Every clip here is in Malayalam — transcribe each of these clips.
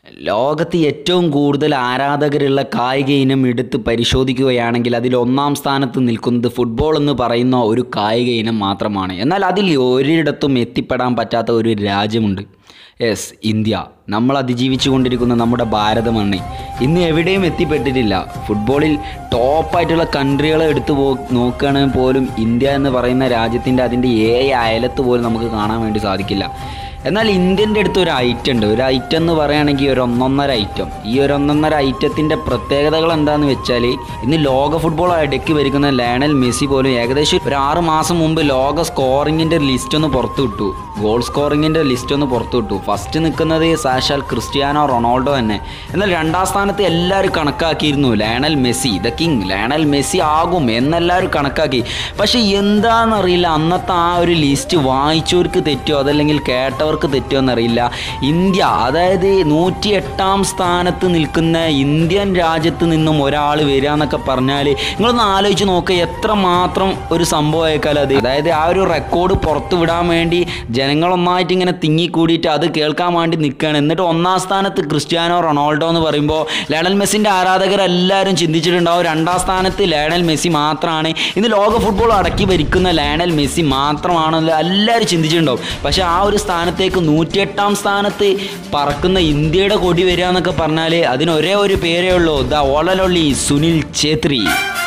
ലോകത്ത് ഏറ്റവും കൂടുതൽ ആരാധകരുള്ള കായിക ഇനം എടുത്ത് പരിശോധിക്കുകയാണെങ്കിൽ അതിൽ ഒന്നാം സ്ഥാനത്ത് നിൽക്കുന്നത് ഫുട്ബോൾ എന്ന് പറയുന്ന ഒരു കായിക ഇനം മാത്രമാണ് എന്നാൽ അതിൽ ഒരിടത്തും എത്തിപ്പെടാൻ പറ്റാത്ത ഒരു രാജ്യമുണ്ട് യെസ് ഇന്ത്യ നമ്മൾ അതിജീവിച്ചു കൊണ്ടിരിക്കുന്ന നമ്മുടെ ഭാരതമാണ് ഇന്ന് എവിടെയും എത്തിപ്പെട്ടിട്ടില്ല ഫുട്ബോളിൽ ടോപ്പായിട്ടുള്ള കൺട്രികളെ എടുത്തു പോ നോക്കുകയാണെങ്കിൽ പോലും ഇന്ത്യ എന്ന് പറയുന്ന രാജ്യത്തിൻ്റെ അതിൻ്റെ ഏഴ് അയലത്ത് പോലും നമുക്ക് കാണാൻ വേണ്ടി സാധിക്കില്ല എന്നാൽ ഇന്ത്യൻ്റെ അടുത്ത് ഒരു ഐറ്റം ഉണ്ട് ഒരു ഐറ്റം എന്ന് പറയുകയാണെങ്കിൽ ഒരു ഒന്നൊന്നര ഐറ്റം ഈ ഒരു ഒന്നൊന്നര ഐറ്റത്തിൻ്റെ പ്രത്യേകതകൾ എന്താണെന്ന് വെച്ചാൽ ഇന്ന് ലോക ഫുട്ബോൾ അടക്കി ഭരിക്കുന്ന ലയണൽ മെസ്സി പോലും ഏകദേശം ഒരു ആറ് മാസം മുമ്പ് ലോക സ്കോറിങ്ങിൻ്റെ ലിസ്റ്റ് ഒന്ന് പുറത്തു വിട്ടു ഗോൾ സ്കോറിങ്ങിൻ്റെ ലിസ്റ്റ് ഒന്ന് പുറത്തു വിട്ടു ഫസ്റ്റ് നിൽക്കുന്നത് സാക്ഷാൽ ക്രിസ്ത്യാനോ റൊണാൾഡോ തന്നെ എന്നാൽ രണ്ടാം സ്ഥാനത്ത് എല്ലാവരും കണക്കാക്കിയിരുന്നു Lionel Messi the king Lionel Messi ആകും എന്നെല്ലാവരും കണക്കാക്കി പക്ഷേ എന്താണെന്നറിയില്ല അന്നത്തെ ആ ഒരു ലിസ്റ്റ് വായിച്ചവർക്ക് തെറ്റോ അതല്ലെങ്കിൽ കേട്ടവർക്ക് തെറ്റോ എന്നറിയില്ല ഇന്ത്യ അതായത് നൂറ്റി എട്ടാം സ്ഥാനത്ത് നിൽക്കുന്ന ഇന്ത്യൻ രാജ്യത്ത് നിന്നും ഒരാൾ വരിക എന്നൊക്കെ പറഞ്ഞാൽ നിങ്ങളൊന്ന് ആലോചിച്ച് നോക്കുക എത്ര മാത്രം ഒരു സംഭവമായേക്കാൾ അത് അതായത് ആ ഒരു റെക്കോർഡ് പുറത്തു വിടാൻ വേണ്ടി ജനങ്ങളൊന്നായിട്ട് ഇങ്ങനെ തിങ്ങിക്കൂടിയിട്ട് അത് കേൾക്കാൻ വേണ്ടി നിൽക്കുകയാണ് എന്നിട്ട് ഒന്നാം സ്ഥാനത്ത് ക്രിസ്ത്യാനോ റൊണാൾഡോ എന്ന് പറയുമ്പോൾ ലയണൽ മെസ്സിൻ്റെ ആരാധകരെല്ലാവരും ചിന്തിച്ചിട്ടുണ്ടാവും രണ്ടാം സ്ഥാനത്ത് ലയണൽ മെസ്സി മാത്രമാണ് ഇന്ന് ലോക ഫുട്ബോൾ അടക്കി ഭരിക്കുന്ന ലയണൽ മെസ്സി മാത്രമാണെന്ന് എല്ലാവരും ചിന്തിച്ചിട്ടുണ്ടാവും പക്ഷേ ആ ഒരു സ്ഥാനത്തേക്ക് നൂറ്റിയെട്ടാം സ്ഥാനത്ത് പറക്കുന്ന ഇന്ത്യയുടെ കൊടി വരിക എന്നൊക്കെ പറഞ്ഞാൽ അതിന് ഒരേ ഒരു പേരേ ഉള്ളൂ ദ ഓളലൊള്ളി സുനിൽ ഛേത്രി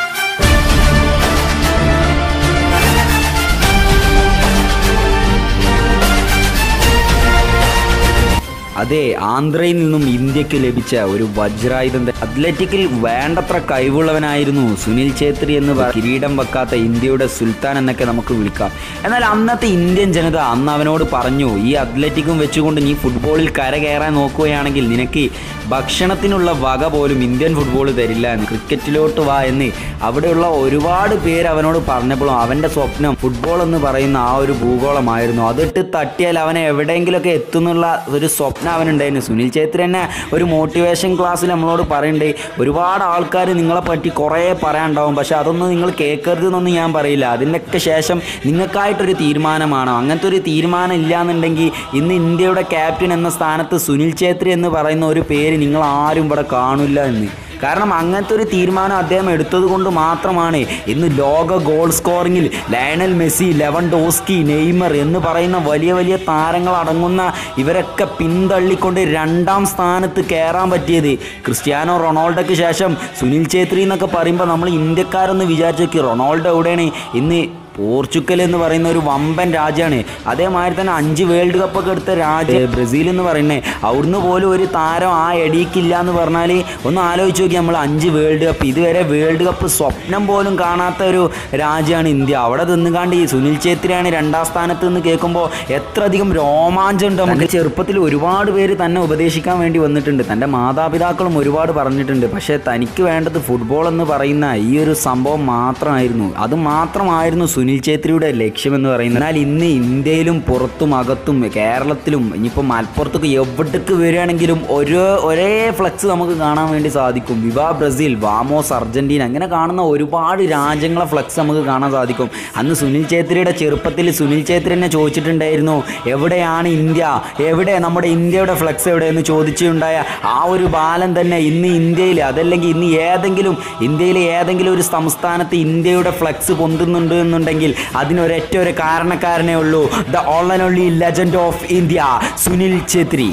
അതെ ആന്ധ്രയിൽ നിന്നും ഇന്ത്യക്ക് ലഭിച്ച ഒരു വജ്രായുധം തന്നെ. അത്ലറ്റിക്കിൽ വേണ്ടത്ര കഴിവുള്ളവനായിരുന്നു സുനിൽ ഛേത്രി എന്ന് പറ കിരീടം വെക്കാത്ത ഇന്ത്യയുടെ സുൽത്താൻ എന്നൊക്കെ നമുക്ക് വിളിക്കാം എന്നാൽ അന്നത്തെ ഇന്ത്യൻ ജനത അന്ന് അവനോട് പറഞ്ഞു ഈ അത്ലറ്റിക്കും വെച്ചുകൊണ്ട് നീ ഫുട്ബോളിൽ കരകയറാൻ നോക്കുകയാണെങ്കിൽ നിനക്ക് ഭക്ഷണത്തിനുള്ള വക പോലും ഇന്ത്യൻ ഫുട്ബോൾ തരില്ല എന്ന് ക്രിക്കറ്റിലോട്ട് വാ എന്ന് അവിടെയുള്ള ഒരുപാട് പേര് അവനോട് പറഞ്ഞപ്പോഴും അവൻ്റെ സ്വപ്നം ഫുട്ബോൾ എന്ന് പറയുന്ന ആ ഒരു ഭൂഗോളമായിരുന്നു അതിട്ട് തട്ടിയാൽ അവനെ എവിടെയെങ്കിലുമൊക്കെ എത്തുന്നുള്ള ഒരു സ്വപ്നം അവനുണ്ടായിരുന്നു സുനിൽ ഛേത്രി തന്നെ ഒരു മോട്ടിവേഷൻ ക്ലാസ്സിൽ നമ്മളോട് പറയുന്നുണ്ട് ഒരുപാട് ആൾക്കാർ നിങ്ങളെ പറ്റി കുറേ പറയാനുണ്ടാവും പക്ഷെ അതൊന്നും നിങ്ങൾ കേൾക്കരുത് എന്നൊന്നും ഞാൻ പറയില്ല അതിൻ്റെയൊക്കെ ശേഷം നിങ്ങൾക്കായിട്ടൊരു തീരുമാനമാണോ അങ്ങനത്തെ ഒരു തീരുമാനം ഇല്ല എന്നുണ്ടെങ്കിൽ ഇന്ന് ഇന്ത്യയുടെ ക്യാപ്റ്റൻ എന്ന സ്ഥാനത്ത് സുനിൽ ഛേത്രി എന്ന് പറയുന്ന ഒരു പേര് നിങ്ങൾ ആരും ഇവിടെ കാണില്ല എന്ന് കാരണം അങ്ങനത്തെ ഒരു തീരുമാനം അദ്ദേഹം എടുത്തത് കൊണ്ട് മാത്രമാണ് ഇന്ന് ലോക ഗോൾ സ്കോറിങ്ങിൽ Lionel Messi Lewandowski Neymar എന്ന് പറയുന്ന വലിയ വലിയ താരങ്ങൾ അടങ്ങുന്ന ഇവരൊക്കെ പിന്തള്ളിക്കൊണ്ട് രണ്ടാം സ്ഥാനത്ത് കയറാൻ പറ്റിയത് ക്രിസ്ത്യാനോ റൊണാൾഡോയ്ക്ക് ശേഷം സുനിൽ ഛേത്രി എന്നൊക്കെ പറയുമ്പോൾ നമ്മൾ ഇന്ത്യക്കാരൊന്ന് വിചാരിച്ചു നോക്കി റൊണാൾഡോ എവിടെയാണ് ഇന്ന് പോർച്ചുഗൽ എന്ന് പറയുന്ന ഒരു വമ്പൻ രാജ്യമാണ് അതേമാതിരി തന്നെ അഞ്ച് വേൾഡ് കപ്പ് ഒക്കെ എടുത്ത രാജ്യം ബ്രസീൽ എന്ന് പറയുന്നത് അവിടുന്ന് പോലും ഒരു താരം ആ എടിയിക്കില്ല എന്ന് പറഞ്ഞാൽ ഒന്ന് ആലോചിച്ച് നോക്കി നമ്മൾ അഞ്ച് വേൾഡ് കപ്പ് ഇതുവരെ വേൾഡ് കപ്പ് സ്വപ്നം പോലും കാണാത്ത ഒരു രാജ്യമാണ് ഇന്ത്യ അവിടെ നിന്നുകാണ്ട് ഈ സുനിൽ ഛേത്രിയാണ് രണ്ടാം സ്ഥാനത്ത് നിന്ന് കേൾക്കുമ്പോൾ എത്ര അധികം രോമാഞ്ചം ഉണ്ട് നമുക്ക് ചെറുപ്പത്തിൽ ഒരുപാട് പേര് തന്നെ ഉപദേശിക്കാൻ വേണ്ടി വന്നിട്ടുണ്ട് തൻ്റെ മാതാപിതാക്കളും ഒരുപാട് പറഞ്ഞിട്ടുണ്ട് പക്ഷേ തനിക്ക് വേണ്ടത് ഫുട്ബോൾ എന്ന് പറയുന്ന ഈ ഒരു സംഭവം മാത്രമായിരുന്നു അത് മാത്രമായിരുന്നു സുനിൽ ഛേത്രിയുടെ ലക്ഷ്യമെന്ന് പറയുന്നത് എന്നാൽ ഇന്ന് ഇന്ത്യയിലും പുറത്തും അകത്തും കേരളത്തിലും ഇനിയിപ്പോൾ മലപ്പുറത്തൊക്കെ എവിടേക്ക് വരികയാണെങ്കിലും ഒരു ഒരേ ഫ്ലക്സ് നമുക്ക് കാണാൻ വേണ്ടി സാധിക്കും വിവാ ബ്രസീൽ വാമോസ് അർജന്റീന അങ്ങനെ കാണുന്ന ഒരുപാട് രാജ്യങ്ങളെ ഫ്ലക്സ് നമുക്ക് കാണാൻ സാധിക്കും അന്ന് സുനിൽ ഛേത്രിയുടെ ചെറുപ്പത്തിൽ സുനിൽ ഛേത്രി തന്നെ ചോദിച്ചിട്ടുണ്ടായിരുന്നു എവിടെയാണ് ഇന്ത്യ എവിടെ നമ്മുടെ ഇന്ത്യയുടെ ഫ്ലക്സ് എവിടെ എന്ന് ചോദിച്ചുണ്ടായ ആ ഒരു ബാലൻ തന്നെ ഇന്ന് ഇന്ത്യയിൽ അതല്ലെങ്കിൽ ഇന്ന് ഏതെങ്കിലും ഇന്ത്യയിലെ ഏതെങ്കിലും ഒരു സംസ്ഥാനത്ത് ഇന്ത്യയുടെ ഫ്ലക്സ് പൊന്തുന്നുണ്ട് എന്നുണ്ടെങ്കിൽ അതിനൊരൊറ്റ ഒരു കാരണക്കാരനേ ഉള്ളൂ the all and only legend of India Sunil Chhetri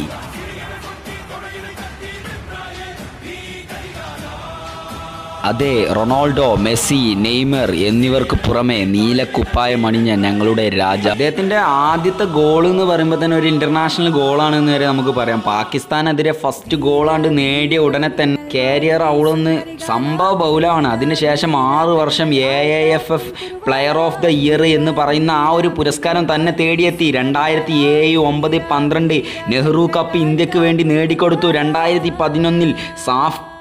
അതെ റൊണാൾഡോ മെസ്സി നെയ്മർ എന്നിവർക്ക് പുറമെ നീലക്കുപ്പായം അണിഞ്ഞ ഞങ്ങളുടെ രാജ അദ്ദേഹത്തിന്റെ ആദ്യത്തെ ഗോൾ എന്ന് പറയുമ്പോൾ തന്നെ ഒരു ഇന്റർനാഷണൽ ഗോളാണെന്ന് വരെ നമുക്ക് പറയാം പാകിസ്ഥാനെതിരെ ഫസ്റ്റ് ഗോളാണ്ട് നേടിയ ഉടനെ തന്നെ കാരിയർ അവളൊന്ന് സംഭവ ബൗലമാണ് അതിനുശേഷം ആറ് വർഷം A A F F player of the year എന്ന് പറയുന്ന ആ ഒരു പുരസ്കാരം തന്നെ തേടിയെത്തി രണ്ടായിരത്തി ഏഴ് ഒമ്പത് പന്ത്രണ്ട് നെഹ്റു കപ്പ് ഇന്ത്യക്ക് വേണ്ടി നേടിക്കൊടുത്തു രണ്ടായിരത്തി പതിനൊന്നിൽ സാഫ്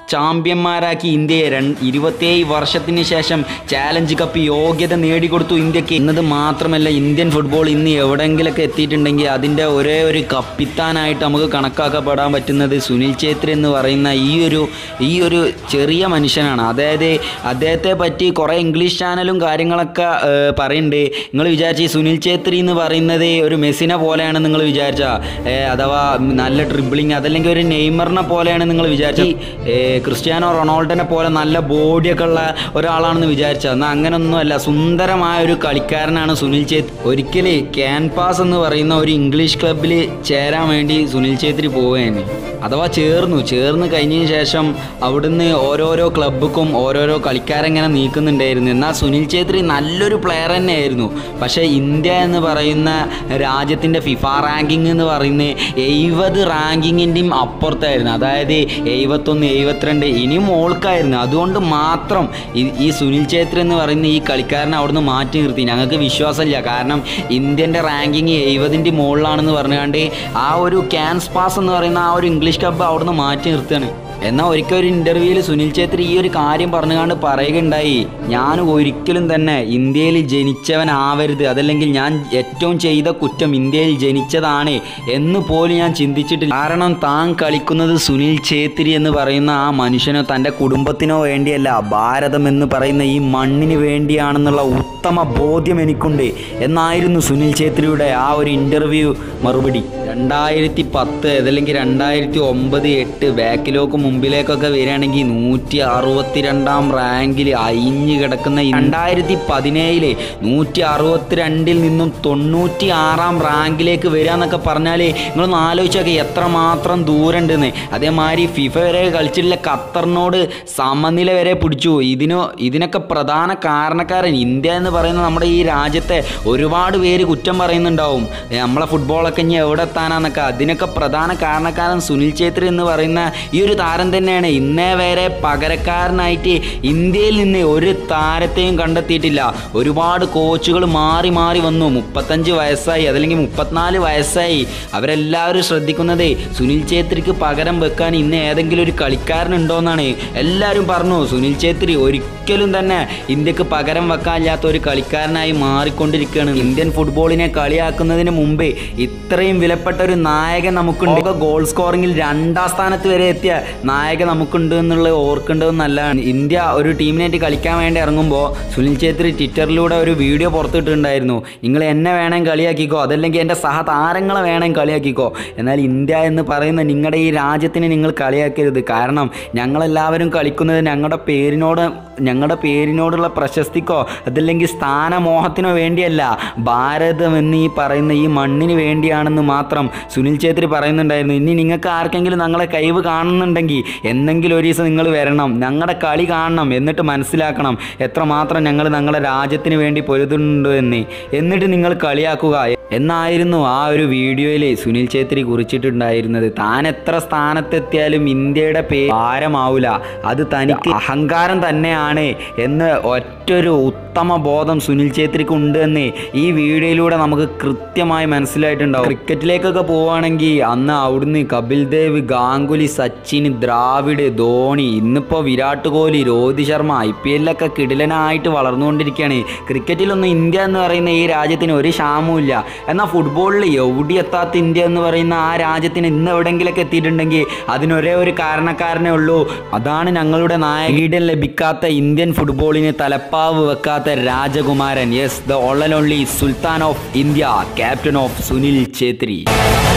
ചാമ്പ്യന്മാരാക്കി ഇന്ത്യയെ രണ്ട് ഇരുപത്തേഴ് വർഷത്തിന് ശേഷം ചാലഞ്ച് കപ്പ് യോഗ്യത നേടിക്കൊടുത്തു ഇന്ത്യക്ക് എന്നത് മാത്രമല്ല ഇന്ത്യൻ ഫുട്ബോൾ ഇന്ന് എവിടെയെങ്കിലൊക്കെ എത്തിയിട്ടുണ്ടെങ്കിൽ അതിൻ്റെ ഒരേ ഒരു കപ്പിത്താനായിട്ട് നമുക്ക് കണക്കാക്കപ്പെടാൻ പറ്റുന്നത് സുനിൽ ഛേത്രി എന്ന് പറയുന്ന ഈ ഒരു ഈ ഒരു ചെറിയ മനുഷ്യനാണ് അതായത് അദ്ദേഹത്തെ പറ്റി കുറേ ഇംഗ്ലീഷ് ചാനലും കാര്യങ്ങളൊക്കെ ഏഹ്, പറയുന്നുണ്ട് നിങ്ങൾ വിചാരിച്ച ഈ സുനിൽ ഛേത്രി എന്ന് പറയുന്നത് ഒരു മെസ്സിനെ പോലെയാണ് നിങ്ങൾ വിചാരിച്ച അഥവാ നല്ല ഡ്രിബിളിങ് അതല്ലെങ്കിൽ ഒരു നെയ്മറിനെ പോലെയാണ് നിങ്ങൾ വിചാരിച്ച ക്രിസ്ത്യാനോ റൊണാൾഡോനെ പോലെ നല്ല ബോഡിയൊക്കെ ഉള്ള ഒരാളാണെന്ന് വിചാരിച്ചത് എന്നാൽ അങ്ങനൊന്നുമല്ല സുന്ദരമായ ഒരു കളിക്കാരനാണ് സുനിൽ ഛേത്രി ഒരിക്കൽ ക്യാൻപാസ് എന്ന് പറയുന്ന ഒരു ഇംഗ്ലീഷ് ക്ലബിൽ ചേരാൻ വേണ്ടി സുനിൽ ഛേത്രി പോവുകയാണ് അഥവാ ചേർന്നു ചേർന്ന് കഴിഞ്ഞതിന് ശേഷം അവിടുന്ന് ഓരോരോ ക്ലബ്ബുക്കും ഓരോരോ കളിക്കാരെങ്ങനെ നീക്കുന്നുണ്ടായിരുന്നു എന്നാൽ സുനിൽ ഛേത്രി നല്ലൊരു പ്ലെയർ തന്നെയായിരുന്നു പക്ഷേ ഇന്ത്യ എന്ന് പറയുന്ന രാജ്യത്തിൻ്റെ ഫിഫ റാങ്കിങ് എന്ന് പറയുന്നത് എഴുപത് റാങ്കിങ്ങിൻ്റെയും അപ്പുറത്തായിരുന്നു അതായത് എഴുപത്തൊന്ന് എഴുപത്തിരണ്ട് ഇനിയും മോൾക്കായിരുന്നു അതുകൊണ്ട് മാത്രം ഈ- ഈ സുനിൽ ഛേത്രി എന്ന് പറയുന്ന ഈ കളിക്കാരനെ അവിടുന്ന് മാറ്റി നിർത്തി ഞങ്ങൾക്ക് വിശ്വാസമില്ല കാരണം ഇന്ത്യൻ്റെ റാങ്കിങ് എഴുപതിൻ്റെ മുകളിലാണെന്ന് പറഞ്ഞുകൊണ്ട് ആ ഒരു ക്യാൻസ് പാസ് എന്ന് പറയുന്ന ആ ഒരു ഇംഗ്ലീഷ് കപ്പ് അവിടുന്ന് മാറ്റി നിർത്തുകയാണ് എന്നാൽ ഒരിക്കൽ ഒരു ഇൻ്റർവ്യൂവിൽ സുനിൽ ഛേത്രി ഈ ഒരു കാര്യം പറഞ്ഞുകൊണ്ട് പറയുകയുണ്ടായി ഞാൻ ഒരിക്കലും തന്നെ ഇന്ത്യയിൽ ജനിച്ചവനാവരുത് അതല്ലെങ്കിൽ ഞാൻ ഏറ്റവും ചെയ്ത കുറ്റം ഇന്ത്യയിൽ ജനിച്ചതാണ് എന്ന് പോലും ഞാൻ ചിന്തിച്ചിട്ടില്ല കാരണം താൻ കളിക്കുന്നത് സുനിൽ ഛേത്രി എന്ന് പറയുന്ന ആ മനുഷ്യനോ തൻ്റെ കുടുംബത്തിനോ വേണ്ടിയല്ല ഭാരതം എന്ന് പറയുന്ന ഈ മണ്ണിന് വേണ്ടിയാണെന്നുള്ള ഉത്തമ ബോധ്യം എനിക്കുണ്ട് എന്നായിരുന്നു സുനിൽ ഛേത്രിയുടെ ആ ഒരു ഇൻ്റർവ്യൂ മറുപടി രണ്ടായിരത്തി പത്ത് അതല്ലെങ്കിൽ രണ്ടായിരത്തി ഒമ്പത് എട്ട് ബാക്കിലേക്ക് മുമ്പിലേക്കൊക്കെ വരികയാണെങ്കിൽ നൂറ്റി അറുപത്തി രണ്ടാം റാങ്കിൽ അയിഞ്ഞ് കിടക്കുന്ന ഈ രണ്ടായിരത്തി പതിനേഴില് നൂറ്റി അറുപത്തിരണ്ടിൽ നിന്നും തൊണ്ണൂറ്റി ആറാം റാങ്കിലേക്ക് വരിക എന്നൊക്കെ പറഞ്ഞാൽ നിങ്ങളൊന്ന് ആലോചിച്ചൊക്കെ എത്രമാത്രം ദൂരം ഉണ്ടെന്ന് അതേമാതിരി ഫിഫ വരെ കളിച്ചിട്ടുള്ള ഖത്തറിനോട് സമനില വരെ പിടിച്ചു ഇതിനോ ഇതിനൊക്കെ പ്രധാന കാരണക്കാരൻ ഇന്ത്യ എന്ന് പറയുന്ന നമ്മുടെ ഈ രാജ്യത്തെ ഒരുപാട് പേര് കുറ്റം പറയുന്നുണ്ടാവും ഏ, നമ്മളെ ഫുട്ബോളൊക്കെ ഇനി എവിടെ എത്താനാന്നൊക്കെ അതിനൊക്കെ പ്രധാന കാരണക്കാരൻ സുനിൽ ഛേത്രി എന്ന് പറയുന്ന ഈ ഒരു താരം തന്നെയാണ് ഇന്നേ വരെ പകരക്കാരനായിട്ട് ഇന്ത്യയിൽ നിന്ന് ഒരു താരത്തെയും കണ്ടെത്തിയിട്ടില്ല ഒരുപാട് കോച്ചുകൾ മാറി മാറി വന്നു മുപ്പത്തഞ്ച് വയസ്സായി അതല്ലെങ്കിൽ മുപ്പത്തിനാല് വയസ്സായി അവരെല്ലാവരും ശ്രദ്ധിക്കുന്നത് സുനിൽ ഛേത്രിക്ക് പകരം വെക്കാൻ ഇന്ന് ഏതെങ്കിലും ഒരു കളിക്കാരനുണ്ടോയെന്നാണ് എല്ലാവരും പറഞ്ഞു സുനിൽ ഛേത്രി ഒരിക്കലും തന്നെ ഇന്ത്യക്ക് പകരം വെക്കാനില്ലാത്ത ഒരു കളിക്കാരനായി മാറിക്കൊണ്ടിരിക്കുകയാണ് ഇന്ത്യൻ ഫുട്ബോളിനെ കളിയാക്കുന്നതിന് മുമ്പേ ഇത്രയും വിലപ്പെട്ട ഒരു നായകൻ നമുക്കുണ്ട് ലോക ഗോൾ സ്കോറിംഗിൽ രണ്ടാം സ്ഥാനത്ത് വരെ എത്തിയ നായകൻ നമുക്കുണ്ട് എന്നുള്ളത് ഓർക്കേണ്ടത് നല്ലതാണ് ഇന്ത്യ ഒരു ടീമിനായിട്ട് കളിക്കാൻ വേണ്ടി ഇറങ്ങുമ്പോൾ സുനിൽ ഛേത്രി ട്വിറ്ററിലൂടെ ഒരു വീഡിയോ പുറത്തിട്ടുണ്ടായിരുന്നു നിങ്ങൾ എന്നെ വേണം കളിയാക്കിക്കോ അതല്ലെങ്കിൽ എൻ്റെ സഹതാരങ്ങളെ വേണം കളിയാക്കിക്കോ എന്നാൽ ഇന്ത്യ എന്ന് പറയുന്ന നിങ്ങളുടെ ഈ രാജ്യത്തിനെ നിങ്ങൾ കളിയാക്കരുത് കാരണം ഞങ്ങളെല്ലാവരും കളിക്കുന്നത് ഞങ്ങളുടെ പേരിനോട് ഞങ്ങളുടെ പേരിനോടുള്ള പ്രശസ്തിക്കോ അതല്ലെങ്കിൽ സ്ഥാനമോഹത്തിനോ വേണ്ടിയല്ല ഭാരതം എന്ന് ഈ പറയുന്ന ഈ മണ്ണിന് വേണ്ടിയാണെന്ന് മാത്രം സുനിൽ ഛേത്രി പറയുന്നുണ്ടായിരുന്നു ഇനി നിങ്ങൾക്ക് ആർക്കെങ്കിലും ഞങ്ങളെ കഴിവ് കാണുന്നുണ്ടെങ്കിൽ എന്തെങ്കിലും ഒരു ദിവസം നിങ്ങൾ വരണം ഞങ്ങളുടെ കളി കാണണം എന്നിട്ട് മനസ്സിലാക്കണം എത്രമാത്രം ഞങ്ങൾ ഞങ്ങളുടെ രാജ്യത്തിന് വേണ്ടി പൊരുതുന്നുണ്ട് എന്ന് എന്നിട്ട് നിങ്ങൾ കളിയാക്കുക എന്നായിരുന്നു ആ ഒരു വീഡിയോയിൽ സുനിൽ ഛേത്രി കുറിച്ചിട്ടുണ്ടായിരുന്നത് താൻ എത്ര സ്ഥാനത്തെത്തിയാലും ഇന്ത്യയുടെ പേ ഭാരമാവില്ല അത് തനിക്ക് അഹങ്കാരം തന്നെയാണ് എന്ന് ഒറ്റൊരു ഉത്തമ ബോധം സുനിൽ ഛേത്രിക്ക് ഉണ്ട് എന്ന് ഈ വീഡിയോയിലൂടെ നമുക്ക് കൃത്യമായി മനസ്സിലായിട്ടുണ്ടാവും ക്രിക്കറ്റിലേക്കൊക്കെ പോവുകയാണെങ്കിൽ അന്ന് അവിടുന്ന് കപിൽ ദേവ് ഗാംഗുലി സച്ചിൻ ദ്രാവിഡ് ധോണി ഇന്നിപ്പോൾ വിരാട് കോഹ്ലി രോഹിത് ശർമ്മ ഐ പി എല്ലൊക്കെ കിടിലനായിട്ട് വളർന്നുകൊണ്ടിരിക്കുകയാണ് ക്രിക്കറ്റിലൊന്നും ഇന്ത്യ എന്ന് പറയുന്ന ഈ രാജ്യത്തിന് ഒരു ക്ഷാമവുമില്ല എന്നാൽ ഫുട്ബോളിൽ എവിടെ എത്താത്ത ഇന്ത്യ എന്ന് പറയുന്ന ആ രാജ്യത്തിന് ഇന്ന് എവിടെയെങ്കിലൊക്കെ എത്തിയിട്ടുണ്ടെങ്കിൽ അതിനൊരേ ഒരു കാരണക്കാരനേ ഉള്ളൂ അതാണ് ഞങ്ങളുടെ നായകീടം ലഭിക്കാത്ത ഇന്ത്യൻ ഫുട്ബോളിന് തലപ്പാവ് വെക്കാത്ത രാജകുമാരൻ yes the all and only സുൽത്താൻ of India captain of Sunil Chhetri